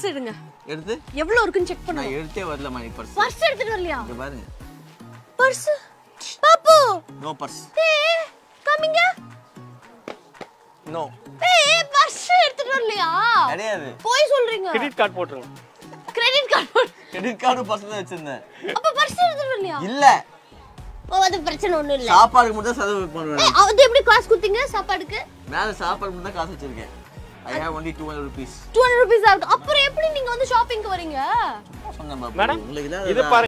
Purse எடுங்க எடுத்து எவ்வளவு இருக்குன்னு செக் பண்ணுங்க நான் எடுத்தே வரல மணி பர்ஸ் பர்ஸ் எடுத்துட்டு வரலையா இங்க பாருங்க பர்ஸ் பாப்பு நோ பர்ஸ் ஏய் கமிங்க நோ ஏய் பர்ஸ் எடுத்துட்டு வரலையா கிடையாது போய் சொல்றீங்க கிரெடிட் கார்டு போட்டுருங்க credit card credit card purse தான் வச்சிருந்தேன் அப்ப பர்ஸ் எடுத்துட்டு வரலையா இல்ல ஓ அது பிரச்சனை ஒண்ணும் இல்ல சாப்பாடுக்கு மட்டும் தான் செலவு பண்ணுவேன் ஏய், அது எப்படி காசு கொடுத்தீங்க சாப்பாடுக்கு மேல சாப்பாடு மட்டும் தான் காசு வச்சிருக்கேன் I have only two hundred rupees two hundred rupees இருக்கு அப்புறம் எப்படி நீங்க வந்து ஷாப்பிங்க்கு வரீங்க சொன்னேன் பாப்பா. மேடம் உங்களுக்கு இது இல்லாத பாருங்க